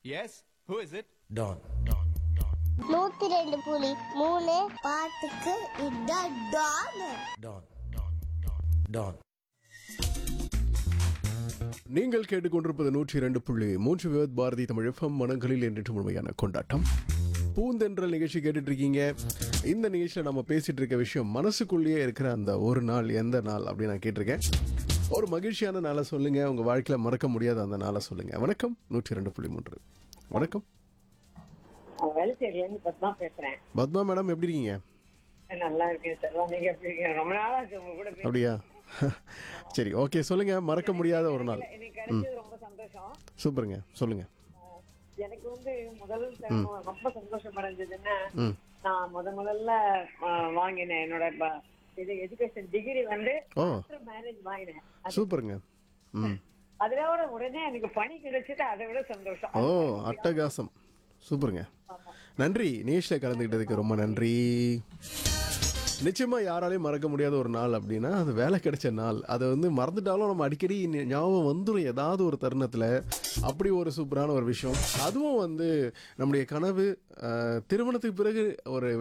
S who is it don நூத்தி ரெண்டு புலி மூணு பாட்டுக்கு இதான் டான் டான் டான் நீங்கள் கேட்டுக்கொண்டிருப்பது நூற்றி இரண்டு புள்ளி மூன்று விவத் பாரதி தமிழ் எஃப்எம் மனங்களில் என்றும் முழுமையான கொண்டாட்டம் பூந்தென்றல் நிகழ்ச்சி கேட்டுட்டு இருக்கீங்க இந்த நிகழ்ச்சியில் நம்ம பேசிட்டு இருக்க விஷயம் மனசுக்குள்ளேயே இருக்கிற அந்த ஒரு நாள் எந்த நாள் அப்படின்னு நான் கேட்டிருக்கேன் ஒரு மகிழ்ச்சியான நாளை சொல்லுங்க உங்க வாழ்க்கையில மறக்க முடியாத அந்த நாளை சொல்லுங்க வணக்கம் நூற்றி ரெண்டு புள்ளி மூன்று வணக்கம் வேலைச்சேரியில இருந்து பத்மா பேசுறேன் பத்மா மேடம் எப்படி இருக்கீங்க நல்லா இருக்கேன் செல்வா நீங்க எப்படி இருக்கீங்க ரொம்ப நாளா இருக்கு உங்க கூட பேச அப்படியா சரி ஓகே சொல்லுங்க மறக்க முடியாத ஒரு நாள் எனக்கு கிடைச்சது ரொம்ப சந்தோஷம் சூப்பருங்க சொல்லுங்க எனக்கு வந்து முதல் தடவை ரொம்ப சந்தோஷம் அடைஞ்சதுன்னா ம் நான் முத முதல்ல ஆ, வாங்கினேன் என்னோட ப- இது எஜுகேஷன் டிகிரி வந்து ஓ மேரேஜ் வாங்கினேன் சூப்பருங்க ம் அதோட உடனே எனக்கு பணி கிடைச்சது அதை விட சந்தோஷம் ஓ அட்டகாசம் சூப்பருங்க நன்றி நிகழ்ச்சியில் கலந்துக்கிட்டதுக்கு ரொம்ப நன்றி நிச்சயமா யாராலையும் மறக்க முடியாத ஒரு நாள் அப்படின்னா அது வேலை கிடைச்ச நாள் அதை வந்து மறந்துட்டாலும் நம்ம அடிக்கடி ஞ- ஞாபகம் வந்துடும் ஏதாவது ஒரு தருணத்தில் அப்படி ஒரு சூப்பரான ஒரு விஷயம் அதுவும் வந்து நம்முடைய கனவு அஹ், திருமணத்துக்கு பிறகு ஒரு